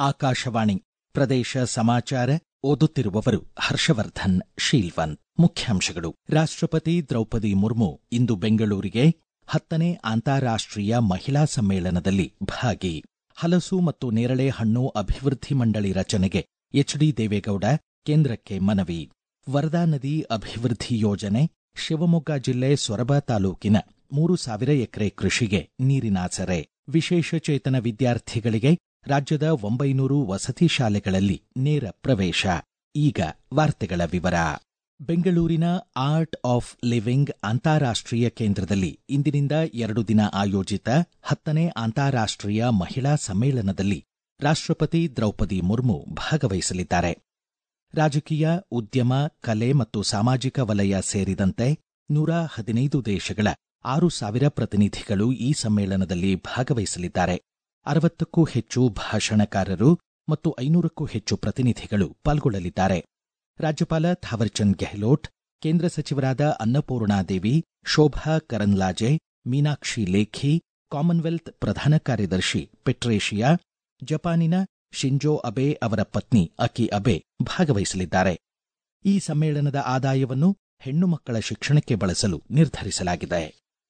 ಆಕಾಶವಾಣಿ ಪ್ರದೇಶ ಸಮಾಚಾರ ಓದುತ್ತಿರುವವರು ಹರ್ಷವರ್ಧನ್ ಶೀಲ್ವನ್ ಮುಖ್ಯಾಂಶಗಳು ರಾಷ್ಟ್ರಪತಿ ದ್ರೌಪದಿ ಮುರ್ಮು ಇಂದು ಬೆಂಗಳೂರಿಗೆ ಹತ್ತನೇ ಅಂತಾರಾಷ್ಟೀಯ ಮಹಿಳಾ ಸಮ್ಮೇಳನದಲ್ಲಿ ಭಾಗಿ ಹಲಸು ಮತ್ತು ನೇರಳೆ ಹಣ್ಣು ಅಭಿವೃದ್ಧಿ ಮಂಡಳಿ ರಚನೆಗೆ ಎಚ್ಡಿ ದೇವೇಗೌಡ ಕೇಂದ್ರಕ್ಕೆ ಮನವಿ ವರದಾ ನದಿ ಅಭಿವೃದ್ಧಿ ಯೋಜನೆ ಶಿವಮೊಗ್ಗ ಜಿಲ್ಲೆ ಸೊರಬ ತಾಲೂಕಿನ ಮೂರು ಸಾವಿರ ಎಕರೆ ಕೃಷಿಗೆ ನೀರಿನಾಸರೆ ವಿಶೇಷಚೇತನ ವಿದ್ಯಾರ್ಥಿಗಳಿಗೆ ರಾಜ್ಯದ ಒಂಬೈನೂರು ವಸತಿ ಶಾಲೆಗಳಲ್ಲಿ ನೇರ ಪ್ರವೇಶ ಈಗ ವಾರ್ತೆಗಳ ವಿವರ ಬೆಂಗಳೂರಿನ ಆರ್ಟ್ ಆಫ್ ಲಿವಿಂಗ್ ಅಂತಾರಾಷ್ಟೀಯ ಕೇಂದ್ರದಲ್ಲಿ ಇಂದಿನಿಂದ ಎರಡು ದಿನ ಆಯೋಜಿತ ಹತ್ತನೇ ಅಂತಾರಾಷ್ಟೀಯ ಮಹಿಳಾ ಸಮ್ಮೇಳನದಲ್ಲಿ ರಾಷ್ಟ್ರಪತಿ ದ್ರೌಪದಿ ಮುರ್ಮು ಭಾಗವಹಿಸಲಿದ್ದಾರೆ ರಾಜಕೀಯ ಉದ್ಯಮ ಕಲೆ ಮತ್ತು ಸಾಮಾಜಿಕ ವಲಯ ಸೇರಿದಂತೆ ನೂರ ಹದಿನೈದು ದೇಶಗಳ ಆರು ಸಾವಿರ ಪ್ರತಿನಿಧಿಗಳು ಈ ಸಮ್ಮೇಳನದಲ್ಲಿ ಭಾಗವಹಿಸಲಿದ್ದಾರೆ ಅರವತ್ತಕ್ಕೂ ಹೆಚ್ಚು ಭಾಷಣಕಾರರು ಮತ್ತು ಐನೂರಕ್ಕೂ ಹೆಚ್ಚು ಪ್ರತಿನಿಧಿಗಳು ಪಾಲ್ಗೊಳ್ಳಲಿದ್ದಾರೆ ರಾಜ್ಯಪಾಲ ಥಾವರ್ಚಂದ್ ಗೆಹ್ಲೋಟ್ ಕೇಂದ್ರ ಸಚಿವರಾದ ಅನ್ನಪೂರ್ಣಾದೇವಿ ಶೋಭಾ ಕರಂದ್ಲಾಜೆ ಮೀನಾಕ್ಷಿ ಲೇಖಿ ಕಾಮನ್ವೆಲ್ತ್ ಪ್ರಧಾನ ಕಾರ್ಯದರ್ಶಿ ಪೆಟ್ರೇಷಿಯಾ ಜಪಾನಿನ ಶಿಂಜೋ ಅಬೆ ಅವರ ಪತ್ನಿ ಅಕಿ ಅಬೆ ಭಾಗವಹಿಸಲಿದ್ದಾರೆ ಈ ಸಮ್ಮೇಳನದ ಆದಾಯವನ್ನು ಹೆಣ್ಣು ಮಕ್ಕಳ ಶಿಕ್ಷಣಕ್ಕೆ ಬಳಸಲು ನಿರ್ಧರಿಸಲಾಗಿದೆ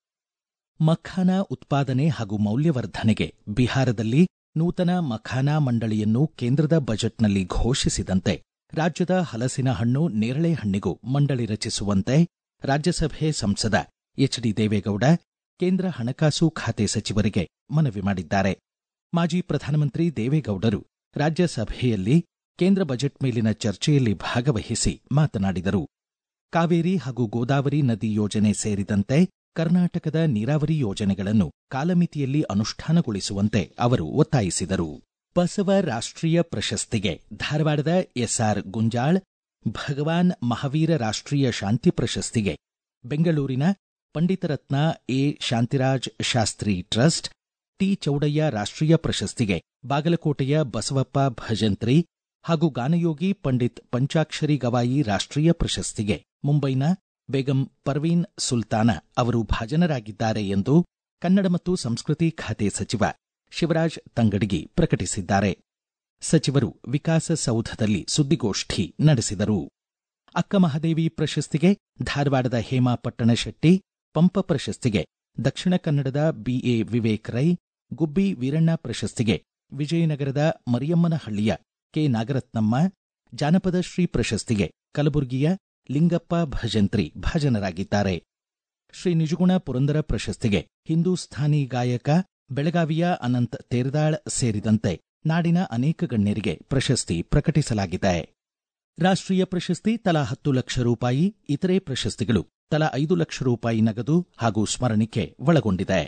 ಮಖಾನ ಉತ್ಪಾದನೆ ಹಾಗೂ ಮೌಲ್ಯವರ್ಧನೆಗೆ ಬಿಹಾರದಲ್ಲಿ ನೂತನ ಮಖಾನಾ ಮಂಡಳಿಯನ್ನು ಕೇಂದ್ರದ ಬಜೆಟ್ನಲ್ಲಿ ಘೋಷಿಸಿದಂತೆ ರಾಜ್ಯದ ಹಲಸಿನ ಹಣ್ಣು ನೇರಳೆ ಹಣ್ಣಿಗೂ ಮಂಡಳಿ ರಚಿಸುವಂತೆ ರಾಜ್ಯಸಭೆ ಸಂಸದ ಎಚ್ಡಿ ದೇವೇಗೌಡ ಕೇಂದ್ರ ಹಣಕಾಸು ಖಾತೆ ಸಚಿವರಿಗೆ ಮನವಿ ಮಾಡಿದ್ದಾರೆ ಮಾಜಿ ಪ್ರಧಾನಮಂತ್ರಿ ದೇವೇಗೌಡರು ರಾಜ್ಯಸಭೆಯಲ್ಲಿ ಕೇಂದ್ರ ಬಜೆಟ್ ಮೇಲಿನ ಚರ್ಚೆಯಲ್ಲಿ ಭಾಗವಹಿಸಿ ಮಾತನಾಡಿದರು ಕಾವೇರಿ ಹಾಗೂ ಗೋದಾವರಿ ನದಿ ಯೋಜನೆ ಸೇರಿದಂತೆ ಕರ್ನಾಟಕದ ನೀರಾವರಿ ಯೋಜನೆಗಳನ್ನು ಕಾಲಮಿತಿಯಲ್ಲಿ ಅನುಷ್ಠಾನಗೊಳಿಸುವಂತೆ ಅವರು ಒತ್ತಾಯಿಸಿದರು ಬಸವ ರಾಷ್ಟ್ರೀಯ ಪ್ರಶಸ್ತಿಗೆ ಧಾರವಾಡದ ಎಸ್ಆರ್ ಗುಂಜಾಳ್ ಭಗವಾನ್ ಮಹಾವೀರ ರಾಷ್ಟ್ರೀಯ ಶಾಂತಿ ಪ್ರಶಸ್ತಿಗೆ ಬೆಂಗಳೂರಿನ Panditaratna A Shantiraj Shastri trust T Chowdaiah ರಾಷ್ಟ್ರೀಯ ಪ್ರಶಸ್ತಿಗೆ ಬಾಗಲಕೋಟೆಯ ಬಸವಪ್ಪ ಭಜಂತ್ರಿ ಹಾಗೂ ಗಾನಯೋಗಿ ಪಂಡಿತ್ ಪಂಚಾಕ್ಷರಿ ಗವಾಯಿ ರಾಷ್ಟ್ರೀಯ ಪ್ರಶಸ್ತಿಗೆ ಮುಂಬೈನ ಬೇಗಂ ಪರ್ವೀನ್ ಸುಲ್ತಾನ ಅವರು ಭಾಜನರಾಗಿದ್ದಾರೆ ಎಂದು ಕನ್ನಡ ಮತ್ತು ಸಂಸ್ಕೃತಿ ಖಾತೆ ಸಚಿವ ಶಿವರಾಜ್ ತಂಗಡಗಿ ಪ್ರಕಟಿಸಿದ್ದಾರೆ ಸಚಿವರು ವಿಕಾಸಸೌಧದಲ್ಲಿ ಸುದ್ದಿಗೋಷ್ಠಿ ನಡೆಸಿದರು ಅಕ್ಕಮಹಾದೇವಿ ಪ್ರಶಸ್ತಿಗೆ ಧಾರವಾಡದ ಹೇಮಾ ಪಟ್ಟಣಶೆಟ್ಟಿ ಪಂಪ ಪ್ರಶಸ್ತಿಗೆ ದಕ್ಷಿಣ ಕನ್ನಡದ ಬಿಎ ವಿವೇಕ್ ರೈ ಗುಬ್ಬಿ ವೀರಣ್ಣ ಪ್ರಶಸ್ತಿಗೆ ವಿಜಯನಗರದ ಮರಿಯಮ್ಮನಹಳ್ಳಿಯ ಕೆ ನಾಗರತ್ನಮ್ಮ ಜಾನಪದ ಶ್ರೀ ಪ್ರಶಸ್ತಿಗೆ ಕಲಬುರಗಿಯ ಲಿಂಗಪ್ಪ ಭಜಂತ್ರಿ ಭಾಜನರಾಗಿದ್ದಾರೆ ಶ್ರೀ ನಿಜಗುಣ ಪುರಂದರ ಪ್ರಶಸ್ತಿಗೆ ಹಿಂದೂಸ್ಥಾನಿ ಗಾಯಕ ಬೆಳಗಾವಿಯ ಅನಂತ್ ತೇರ್ದಾಳ್ ಸೇರಿದಂತೆ ನಾಡಿನ ಅನೇಕ ಗಣ್ಯರಿಗೆ ಪ್ರಶಸ್ತಿ ಪ್ರಕಟಿಸಲಾಗಿದೆ ರಾಷ್ಟ್ರೀಯ ಪ್ರಶಸ್ತಿ ತಲಾ ಹತ್ತು ಲಕ್ಷ ರೂಪಾಯಿ ಇತರೆ ಪ್ರಶಸ್ತಿಗಳು ತಲಾ ಐದು ಲಕ್ಷ ರೂಪಾಯಿ ನಗದು ಹಾಗೂ ಸ್ಮರಣಿಕೆ ಒಳಗೊಂಡಿದೆ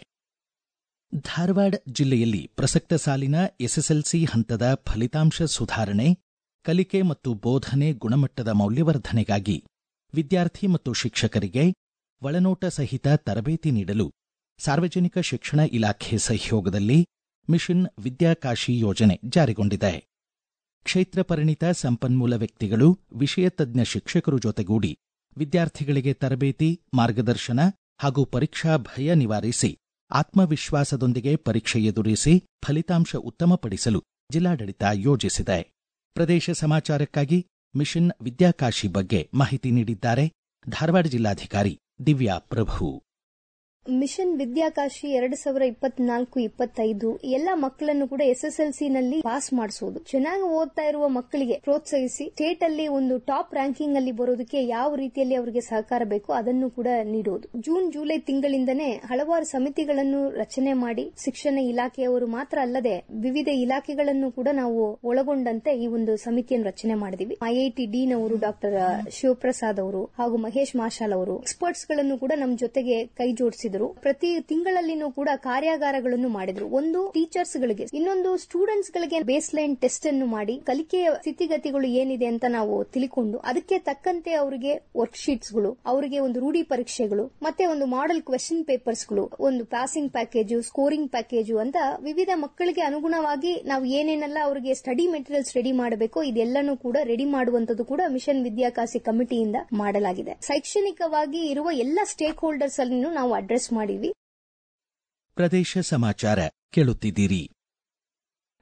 ಧಾರವಾಡ ಜಿಲ್ಲೆಯಲ್ಲಿ ಪ್ರಸಕ್ತ ಸಾಲಿನ ಎಸ್ಎಸ್ಎಲ್ಸಿ ಹಂತದ ಫಲಿತಾಂಶ ಸುಧಾರಣೆ ಕಲಿಕೆ ಮತ್ತು ಬೋಧನೆ ಗುಣಮಟ್ಟದ ಮೌಲ್ಯವರ್ಧನೆಗಾಗಿ ವಿದ್ಯಾರ್ಥಿ ಮತ್ತು ಶಿಕ್ಷಕರಿಗೆ ಒಳನೋಟ ಸಹಿತ ತರಬೇತಿ ನೀಡಲು ಸಾರ್ವಜನಿಕ ಶಿಕ್ಷಣ ಇಲಾಖೆ ಸಹಯೋಗದಲ್ಲಿ ಮಿಷನ್ ವಿದ್ಯಾಕಾಶಿ ಯೋಜನೆ ಜಾರಿಗೊಂಡಿದೆ ಕ್ಷೇತ್ರ ಪರಿಣಿತ ಸಂಪನ್ಮೂಲ ವ್ಯಕ್ತಿಗಳು ವಿಷಯ ತಜ್ಞ ಶಿಕ್ಷಕರು ಜೊತೆಗೂಡಿ ವಿದ್ಯಾರ್ಥಿಗಳಿಗೆ ತರಬೇತಿ ಮಾರ್ಗದರ್ಶನ ಹಾಗೂ ಪರೀಕ್ಷಾ ಭಯ ನಿವಾರಿಸಿ ಆತ್ಮವಿಶ್ವಾಸದೊಂದಿಗೆ ಪರೀಕ್ಷೆ ಎದುರಿಸಿ ಫಲಿತಾಂಶ ಉತ್ತಮಪಡಿಸಲು ಜಿಲ್ಲಾಡಳಿತ ಯೋಜಿಸಿದೆ ಪ್ರದೇಶ ಸಮಾಚಾರಕ್ಕಾಗಿ ಮಿಷನ್ ವಿದ್ಯಾಕಾಶಿ ಬಗ್ಗೆ ಮಾಹಿತಿ ನೀಡಿದ್ದಾರೆ ಧಾರವಾಡ ಜಿಲ್ಲಾಧಿಕಾರಿ ದಿವ್ಯಾ ಪ್ರಭು ಮಿಷನ್ ವಿದ್ಯಾಕಾಶಿ ಎರಡ್ ಸಾವಿರ ಇಪ್ಪತ್ನಾಲ್ಕು ಇಪ್ಪತ್ತೈದು ಎಲ್ಲ ಮಕ್ಕಳನ್ನು ಕೂಡ ಎಸ್ಎಸ್ಎಲ್ಸಿ ನಲ್ಲಿ ಪಾಸ್ ಮಾಡಿಸೋದು ಚೆನ್ನಾಗಿ ಓದ್ತಾ ಇರುವ ಮಕ್ಕಳಿಗೆ ಪ್ರೋತ್ಸಾಹಿಸಿ ಸ್ಟೇಟ್ ಅಲ್ಲಿ ಒಂದು ಟಾಪ್ ರ್ಯಾಂಕಿಂಗ್ ಅಲ್ಲಿ ಬರೋದಕ್ಕೆ ಯಾವ ರೀತಿಯಲ್ಲಿ ಅವರಿಗೆ ಸಹಕಾರ ಬೇಕು ಅದನ್ನು ಕೂಡ ನೀಡೋದು ಜೂನ್ ಜುಲೈ ತಿಂಗಳಿಂದನೇ ಹಲವಾರು ಸಮಿತಿಗಳನ್ನು ರಚನೆ ಮಾಡಿ ಶಿಕ್ಷಣ ಇಲಾಖೆಯವರು ಮಾತ್ರ ಅಲ್ಲದೆ ವಿವಿಧ ಇಲಾಖೆಗಳನ್ನು ಕೂಡ ನಾವು ಒಳಗೊಂಡಂತೆ ಈ ಒಂದು ಸಮಿತಿಯನ್ನು ರಚನೆ ಮಾಡಿದೀವಿ ಐಐಟಿ ಡೀನ್ ಡಾಕ್ಟರ್ ಶಿವಪ್ರಸಾದ್ ಅವರು ಹಾಗೂ ಮಹೇಶ್ ಮಾಶಾಲ್ ಅವರು ಎಕ್ಸ್ಪರ್ಟ್ಸ್ ಗಳನ್ನು ಕೂಡ ನಮ್ಮ ಜೊತೆಗೆ ಕೈ ಜೋಡಿಸಿದ್ರು ಪ್ರತಿ ತಿಂಗಳಲ್ಲಿನೂ ಕೂಡ ಕಾರ್ಯಾಗಾರಗಳನ್ನು ಮಾಡಿದ್ರು ಒಂದು ಟೀಚರ್ಸ್ ಗಳಿಗೆ ಇನ್ನೊಂದು ಸ್ಟೂಡೆಂಟ್ಸ್ ಗಳಿಗೆ ಬೇಸ್ ಲೈನ್ ಟೆಸ್ಟ್ ಅನ್ನು ಮಾಡಿ ಕಲಿಕೆಯ ಸ್ಥಿತಿಗತಿಗಳು ಏನಿದೆ ಅಂತ ನಾವು ತಿಳ್ಕೊಂಡು ಅದಕ್ಕೆ ತಕ್ಕಂತೆ ಅವರಿಗೆ ವರ್ಕ್ ಶೀಟ್ಸ್ ಗಳು ಅವರಿಗೆ ಒಂದು ರೂಢಿ ಪರೀಕ್ಷೆಗಳು ಮತ್ತೆ ಒಂದು ಮಾಡೆಲ್ ಕ್ವೆಶನ್ ಪೇಪರ್ಸ್ ಗಳು ಒಂದು ಪಾಸಿಂಗ್ ಪ್ಯಾಕೇಜು ಸ್ಕೋರಿಂಗ್ ಪ್ಯಾಕೇಜು ಅಂತ ವಿವಿಧ ಮಕ್ಕಳಿಗೆ ಅನುಗುಣವಾಗಿ ನಾವು ಏನೇನೆಲ್ಲ ಅವರಿಗೆ ಸ್ಟಡಿ ಮೆಟೀರಿಯಲ್ಸ್ ರೆಡಿ ಮಾಡಬೇಕು ಇದೆಲ್ಲನೂ ಕೂಡ ರೆಡಿ ಮಾಡುವಂತದ್ದು ಕೂಡ ಮಿಷನ್ ವಿದ್ಯಾಕಾಶಿ ಕಮಿಟಿಯಿಂದ ಮಾಡಲಾಗಿದೆ ಶೈಕ್ಷಣಿಕವಾಗಿ ಇರುವ ಎಲ್ಲ ಸ್ಟೇಕ್ ಹೋಲ್ಡರ್ಸ್ ಅನ್ನು ನಾವು ಅಡ್ರೆಸ್ ಮಾಡಿದ್ವಿ ಪ್ರದೇಶ ಸಮಾಚಾರ ಕೇಳುತ್ತಿದ್ದೀರಿ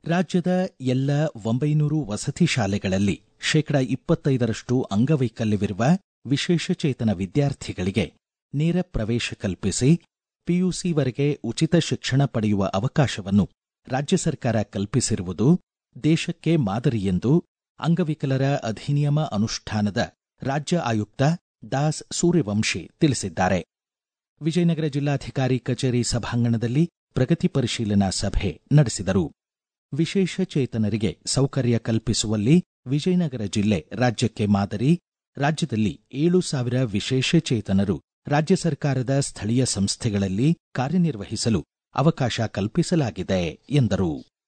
ರಾಜ್ಯದ ಎಲ್ಲ ಒಂಬೈನೂರು ವಸತಿ ಶಾಲೆಗಳಲ್ಲಿ ಶೇಕಡ ಇಪ್ಪತ್ತೈದರಷ್ಟು ಅಂಗವೈಕಲ್ಯವಿರುವ ವಿಶೇಷಚೇತನ ವಿದ್ಯಾರ್ಥಿಗಳಿಗೆ ನೇರ ಪ್ರವೇಶ ಕಲ್ಪಿಸಿ ಪಿಯುಸಿವರೆಗೆ ಉಚಿತ ಶಿಕ್ಷಣ ಪಡೆಯುವ ಅವಕಾಶವನ್ನು ರಾಜ್ಯ ಸರ್ಕಾರ ಕಲ್ಪಿಸಿರುವುದು ದೇಶಕ್ಕೆ ಮಾದರಿ ಎಂದು ಅಂಗವಿಕಲರ ಅಧಿನಿಯಮ ಅನುಷ್ಠಾನದ ರಾಜ್ಯ ಆಯುಕ್ತ ದಾಸ್ ಸೂರ್ಯವಂಶಿ ತಿಳಿಸಿದ್ದಾರೆ ವಿಜಯನಗರ ಜಿಲ್ಲಾಧಿಕಾರಿ ಕಚೇರಿ ಸಭಾಂಗಣದಲ್ಲಿ ಪ್ರಗತಿ ಪರಿಶೀಲನಾ ಸಭೆ ನಡೆಸಿದರು ವಿಶೇಷ ಚೇತನರಿಗೆ ಸೌಕರ್ಯ ಕಲ್ಪಿಸುವಲ್ಲಿ ವಿಜಯನಗರ ಜಿಲ್ಲೆ ರಾಜ್ಯಕ್ಕೆ ಮಾದರಿ ರಾಜ್ಯದಲ್ಲಿ ಏಳು ಸಾವಿರ ವಿಶೇಷ ಚೇತನರು ರಾಜ್ಯ ಸರ್ಕಾರದ ಸ್ಥಳೀಯ ಸಂಸ್ಥೆಗಳಲ್ಲಿ ಕಾರ್ಯನಿರ್ವಹಿಸಲು ಅವಕಾಶ ಕಲ್ಪಿಸಲಾಗಿದೆ ಎಂದರು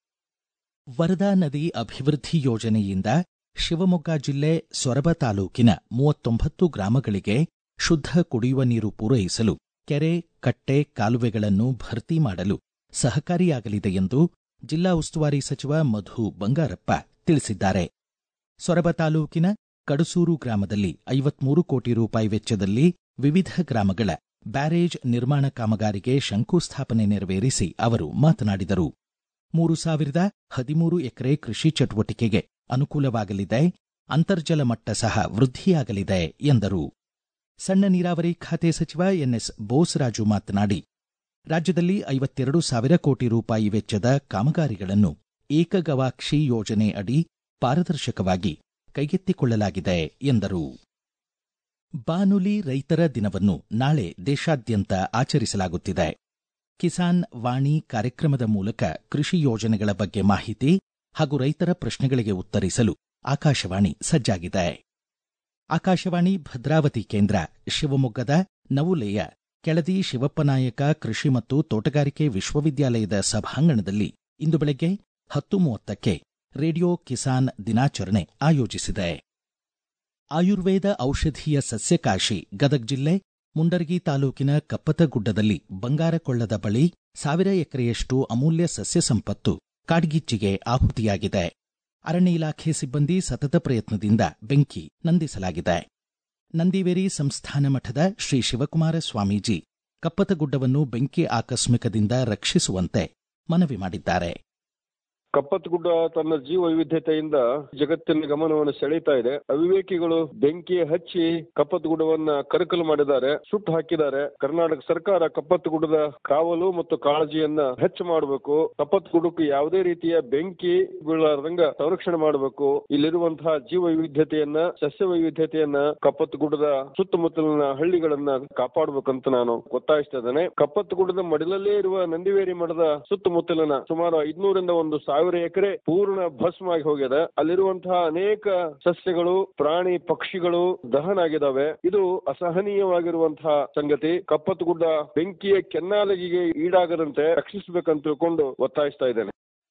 ವರದಾ ನದಿ ಅಭಿವೃದ್ಧಿ ಯೋಜನೆಯಿಂದ ಶಿವಮೊಗ್ಗ ಜಿಲ್ಲೆ ಸೊರಬ ತಾಲೂಕಿನ ಮೂವತ್ತೊಂಬತ್ತು ಗ್ರಾಮಗಳಿಗೆ ಶುದ್ಧ ಕುಡಿಯುವ ನೀರು ಪೂರೈಸಲು ಕೆರೆ ಕಟ್ಟೆ ಕಾಲುವೆಗಳನ್ನು ಭರ್ತಿ ಮಾಡಲು ಸಹಕಾರಿಯಾಗಲಿದೆ ಎಂದು ಜಿಲ್ಲಾ ಉಸ್ತುವಾರಿ ಸಚಿವ ಮಧು ಬಂಗಾರಪ್ಪ ತಿಳಿಸಿದ್ದಾರೆ ಸೊರಬ ತಾಲೂಕಿನ ಕಡಸೂರು ಗ್ರಾಮದಲ್ಲಿ ಐವತ್ಮೂರು ಕೋಟಿ ರೂಪಾಯಿ ವೆಚ್ಚದಲ್ಲಿ ವಿವಿಧ ಗ್ರಾಮಗಳ ಬ್ಯಾರೇಜ್ ನಿರ್ಮಾಣ ಕಾಮಗಾರಿಗೆ ಶಂಕುಸ್ಥಾಪನೆ ನೆರವೇರಿಸಿ ಅವರು ಮಾತನಾಡಿದರು ಮೂರು ಸಾವಿರದ ಹದಿಮೂರು ಎಕರೆ ಕೃಷಿ ಚಟುವಟಿಕೆಗೆ ಅನುಕೂಲವಾಗಲಿದೆ ಅಂತರ್ಜಲ ಮಟ್ಟ ಸಹ ವೃದ್ಧಿಯಾಗಲಿದೆ ಎಂದರು ಸಣ್ಣ ನೀರಾವರಿ ಖಾತೆ ಸಚಿವ ಎನ್ಎಸ್ ಬೋಸರಾಜು ಮಾತನಾಡಿ ರಾಜ್ಯದಲ್ಲಿ ಐವತ್ತೆರಡು ಸಾವಿರ ಕೋಟಿ ರೂಪಾಯಿ ವೆಚ್ಚದ ಕಾಮಗಾರಿಗಳನ್ನು ಏಕಗವಾಕ್ಷಿ ಯೋಜನೆ ಅಡಿ ಪಾರದರ್ಶಕವಾಗಿ ಕೈಗೆತ್ತಿಕೊಳ್ಳಲಾಗಿದೆ ಎಂದರು ಬಾನುಲಿ ರೈತರ ದಿನವನ್ನು ನಾಳೆ ದೇಶಾದ್ಯಂತ ಆಚರಿಸಲಾಗುತ್ತಿದೆ ಕಿಸಾನ್ ವಾಣಿ ಕಾರ್ಯಕ್ರಮದ ಮೂಲಕ ಕೃಷಿ ಯೋಜನೆಗಳ ಬಗ್ಗೆ ಮಾಹಿತಿ ಹಾಗೂ ರೈತರ ಪ್ರಶ್ನೆಗಳಿಗೆ ಉತ್ತರಿಸಲು ಆಕಾಶವಾಣಿ ಸಜ್ಜಾಗಿದೆ ಆಕಾಶವಾಣಿ ಭದ್ರಾವತಿ ಕೇಂದ್ರ ಶಿವಮೊಗ್ಗದ ನವುಲೆಯ ಕೆಳದಿ ಶಿವಪ್ಪನಾಯಕ ಕೃಷಿ ಮತ್ತು ತೋಟಗಾರಿಕೆ ವಿಶ್ವವಿದ್ಯಾಲಯದ ಸಭಾಂಗಣದಲ್ಲಿ ಇಂದು ಬೆಳಗ್ಗೆ ಹತ್ತು ಮೂವತ್ತಕ್ಕೆ ರೇಡಿಯೋ ಕಿಸಾನ್ ದಿನಾಚರಣೆ ಆಯೋಜಿಸಿದೆ ಆಯುರ್ವೇದ ಔಷಧೀಯ ಸಸ್ಯಕಾಶಿ ಗದಗ್ ಜಿಲ್ಲೆ ಮುಂಡರ್ಗಿ ತಾಲೂಕಿನ ಕಪ್ಪತಗುಡ್ಡದಲ್ಲಿ ಬಂಗಾರಕೊಳ್ಳದ ಬಳಿ ಸಾವಿರ ಎಕರೆಯಷ್ಟು ಅಮೂಲ್ಯ ಸಸ್ಯ ಸಂಪತ್ತು ಕಾಡ್ಗಿಚ್ಚಿಗೆ ಆಹುತಿಯಾಗಿದೆ ಅರಣ್ಯ ಇಲಾಖೆ ಸಿಬ್ಬಂದಿ ಸತತ ಪ್ರಯತ್ನದಿಂದ ಬೆಂಕಿ ನಂದಿಸಲಾಗಿದೆ ನಂದಿವೇರಿ ಸಂಸ್ಥಾನ ಮಠದ ಶ್ರೀ ಶಿವಕುಮಾರ ಸ್ವಾಮೀಜಿ ಕಪ್ಪತಗುಡ್ಡವನ್ನು ಬೆಂಕಿ ಆಕಸ್ಮಿಕದಿಂದ ರಕ್ಷಿಸುವಂತೆ ಮನವಿ ಮಾಡಿದ್ದಾರೆ ಕಪ್ಪತ್ತಗುಡ್ಡ ತನ್ನ ಜೀವ ವೈವಿಧ್ಯತೆಯಿಂದ ಜಗತ್ತಿನ ಗಮನವನ್ನು ಸೆಳೀತಾ ಇದೆ ಅವಿವೇಕಿಗಳು ಬೆಂಕಿ ಹಚ್ಚಿ ಕಪ್ಪತ್ತಗುಡ್ಡವನ್ನ ಕರಕಲು ಮಾಡಿದ್ದಾರೆ ಸುಟ್ಟು ಹಾಕಿದ್ದಾರೆ ಕರ್ನಾಟಕ ಸರ್ಕಾರ ಕಪ್ಪತ್ತಗುಡ್ಡದ ಕಾವಲು ಮತ್ತು ಕಾಳಜಿಯನ್ನ ಹೆಚ್ಚು ಮಾಡಬೇಕು ಕಪ್ಪತ್ತಗುಡ್ಡಕ್ಕೆ ಯಾವುದೇ ರೀತಿಯ ಬೆಂಕಿ ಬೀಳಾರ್ದಂಗ ಸಂರಕ್ಷಣೆ ಮಾಡಬೇಕು ಇಲ್ಲಿರುವಂತಹ ಜೀವ ವೈವಿಧ್ಯತೆಯನ್ನ ಸಸ್ಯ ವೈವಿಧ್ಯತೆಯನ್ನ ಕಪ್ಪತ್ತಗುಡ್ಡದ ಸುತ್ತಮುತ್ತಲಿನ ಹಳ್ಳಿಗಳನ್ನ ಕಾಪಾಡಬೇಕಂತ ನಾನು ಒತ್ತಾಯಿಸ್ತಾ ಇದ್ದೇನೆ ಕಪ್ಪತ್ತಗುಡ್ಡದ ಮಡಿಲಲ್ಲೇ ಇರುವ ನಂದಿವೇರಿ ಮಠದ ಸುತ್ತಮುತ್ತಲಿನ ಸುಮಾರು ಐದ್ನೂರಿಂದ ಒಂದು ಸಾವಿರ ಎಕರೆ ಪೂರ್ಣ ಭಸ್ಮ ಆಗಿ ಹೋಗಿದೆ ಅಲ್ಲಿರುವಂತಹ ಅನೇಕ ಸಸ್ಯಗಳು ಪ್ರಾಣಿ ಪಕ್ಷಿಗಳು ದಹನ ಆಗಿದಾವೆ ಇದು ಅಸಹನೀಯವಾಗಿರುವಂತಹ ಸಂಗತಿ ಕಪ್ಪತ್ತಗುಡ್ಡ ಬೆಂಕಿಯ ಕೆನ್ನಾಲಗಿಗೆ ಈಡಾಗದಂತೆ ರಕ್ಷಿಸಬೇಕಂತ ತಿಳ್ಕೊಂಡು ಒತ್ತಾಯಿಸ್ತಾ ಇದ್ದೇನೆ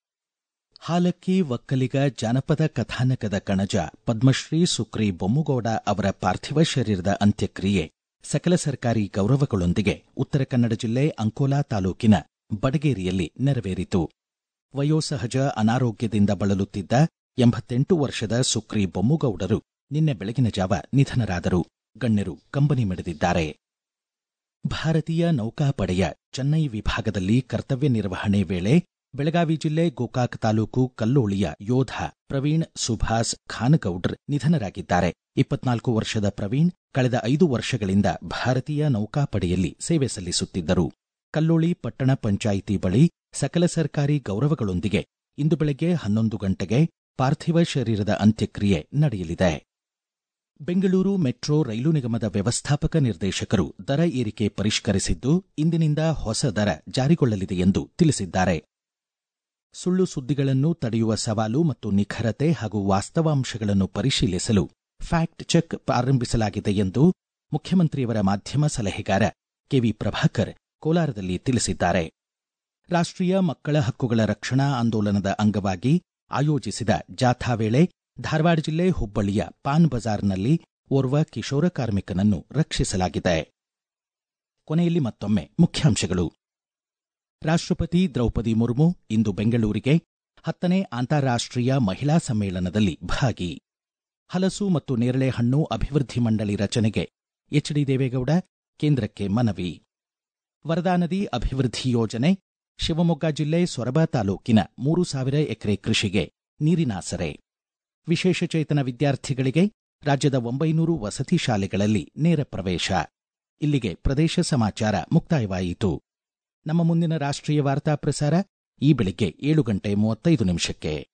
ಹಾಲಕ್ಕಿ ಒಕ್ಕಲಿಗ ಜಾನಪದ ಕಥಾನಕದ ಕಣಜ ಪದ್ಮಶ್ರೀ ಸುಕ್ರಿ ಬೊಮ್ಮುಗೌಡ ಅವರ ಪಾರ್ಥಿವ ಶರೀರದ ಅಂತ್ಯಕ್ರಿಯೆ ಸಕಲ ಸರ್ಕಾರಿ ಗೌರವಗಳೊಂದಿಗೆ ಉತ್ತರ ಕನ್ನಡ ಜಿಲ್ಲೆ ಅಂಕೋಲಾ ತಾಲೂಕಿನ ಬಡಗೇರಿಯಲ್ಲಿ ನೆರವೇರಿತು ವಯೋಸಹಜ ಅನಾರೋಗ್ಯದಿಂದ ಬಳಲುತ್ತಿದ್ದ ಎಂಬತ್ತೆಂಟು ವರ್ಷದ ಸುಕ್ರಿ ಬೊಮ್ಮುಗೌಡರು ನಿನ್ನೆ ಬೆಳಗಿನ ಜಾವ ನಿಧನರಾದರು ಗಣ್ಯರು ಕಂಬನಿ ಮಿಡಿದಿದ್ದಾರೆ ಭಾರತೀಯ ನೌಕಾಪಡೆಯ ಚೆನ್ನೈ ವಿಭಾಗದಲ್ಲಿ ಕರ್ತವ್ಯ ನಿರ್ವಹಣೆ ವೇಳೆ ಬೆಳಗಾವಿ ಜಿಲ್ಲೆ ಗೋಕಾಕ್ ತಾಲೂಕು ಕಲ್ಲೋಳಿಯ ಯೋಧ ಪ್ರವೀಣ್ ಸುಭಾಸ್ ಖಾನಗೌಡ್ರ್ ನಿಧನರಾಗಿದ್ದಾರೆ ಇಪ್ಪತ್ನಾಲ್ಕು ವರ್ಷದ ಪ್ರವೀಣ್ ಕಳೆದ ಐದು ವರ್ಷಗಳಿಂದ ಭಾರತೀಯ ನೌಕಾಪಡೆಯಲ್ಲಿ ಸೇವೆ ಸಲ್ಲಿಸುತ್ತಿದ್ದರು ಕಲ್ಲೋಳಿ ಪಟ್ಟಣ ಪಂಚಾಯಿತಿ ಬಳಿ ಸಕಲ ಸರ್ಕಾರಿ ಗೌರವಗಳೊಂದಿಗೆ ಇಂದು ಬೆಳಗ್ಗೆ ಹನ್ನೊಂದು ಗಂಟೆಗೆ ಪಾರ್ಥಿವ ಶರೀರದ ಅಂತ್ಯಕ್ರಿಯೆ ನಡೆಯಲಿದೆ ಬೆಂಗಳೂರು ಮೆಟ್ರೋ ರೈಲು ನಿಗಮದ ವ್ಯವಸ್ಥಾಪಕ ನಿರ್ದೇಶಕರು ದರ ಏರಿಕೆ ಪರಿಷ್ಕರಿಸಿದ್ದು ಇಂದಿನಿಂದ ಹೊಸ ದರ ಜಾರಿಗೊಳ್ಳಲಿದೆ ಎಂದು ತಿಳಿಸಿದ್ದಾರೆ ಸುಳ್ಳು ಸುದ್ದಿಗಳನ್ನು ತಡೆಯುವ ಸವಾಲು ಮತ್ತು ನಿಖರತೆ ಹಾಗೂ ವಾಸ್ತವಾಂಶಗಳನ್ನು ಪರಿಶೀಲಿಸಲು ಫ್ಯಾಕ್ಟ್ ಚೆಕ್ ಪ್ರಾರಂಭಿಸಲಾಗಿದೆ ಎಂದು ಮುಖ್ಯಮಂತ್ರಿಯವರ ಮಾಧ್ಯಮ ಸಲಹೆಗಾರ ಕೆವಿ ಪ್ರಭಾಕರ್ ಕೋಲಾರದಲ್ಲಿ ತಿಳಿಸಿದ್ದಾರೆ ರಾಷ್ಟ್ರೀಯ ಮಕ್ಕಳ ಹಕ್ಕುಗಳ ರಕ್ಷಣಾ ಆಂದೋಲನದ ಅಂಗವಾಗಿ ಆಯೋಜಿಸಿದ ಜಾಥಾ ವೇಳೆ ಧಾರವಾಡ ಜಿಲ್ಲೆ ಹುಬ್ಬಳ್ಳಿಯ ಪಾನ್ ಬಜಾರ್ನಲ್ಲಿ ಓರ್ವ ಕಿಶೋರ ಕಾರ್ಮಿಕನನ್ನು ರಕ್ಷಿಸಲಾಗಿದೆ ಕೊನೆಯಲ್ಲಿ ಮತ್ತೊಮ್ಮೆ ಮುಖ್ಯಾಂಶಗಳು ರಾಷ್ಟ್ರಪತಿ ದ್ರೌಪದಿ ಮುರ್ಮು ಇಂದು ಬೆಂಗಳೂರಿಗೆ ಹತ್ತನೇ ಅಂತಾರಾಷ್ಟ್ರೀಯ ಮಹಿಳಾ ಸಮ್ಮೇಳನದಲ್ಲಿ ಭಾಗಿ ಹಲಸು ಮತ್ತು ನೇರಳೆ ಹಣ್ಣು ಅಭಿವೃದ್ಧಿ ಮಂಡಳಿ ರಚನೆಗೆ ಎಚ್ಡಿ ದೇವೇಗೌಡ ಕೇಂದ್ರಕ್ಕೆ ಮನವಿ ವರದಾ ನದಿ ಅಭಿವೃದ್ಧಿ ಯೋಜನೆ ಶಿವಮೊಗ್ಗ ಜಿಲ್ಲೆ ಸೊರಬ ತಾಲೂಕಿನ ಮೂರು ಸಾವಿರ ಎಕರೆ ಕೃಷಿಗೆ ನೀರಿನಾಸರೆ ವಿಶೇಷ ಚೇತನ ವಿದ್ಯಾರ್ಥಿಗಳಿಗೆ ರಾಜ್ಯದ ಒಂಬೈನೂರು ವಸತಿ ಶಾಲೆಗಳಲ್ಲಿ ನೇರ ಪ್ರವೇಶ ಇಲ್ಲಿಗೆ ಪ್ರದೇಶ ಸಮಾಚಾರ ಮುಕ್ತಾಯವಾಯಿತು ನಮ್ಮ ಮುಂದಿನ ರಾಷ್ಟ್ರೀಯ ವಾರ್ತಾ ಪ್ರಸಾರ ಈ ಬೆಳಿಗ್ಗೆ ಏಳು ಗಂಟೆ ಮೂವತ್ತೈದು ನಿಮಿಷಕ್ಕೆ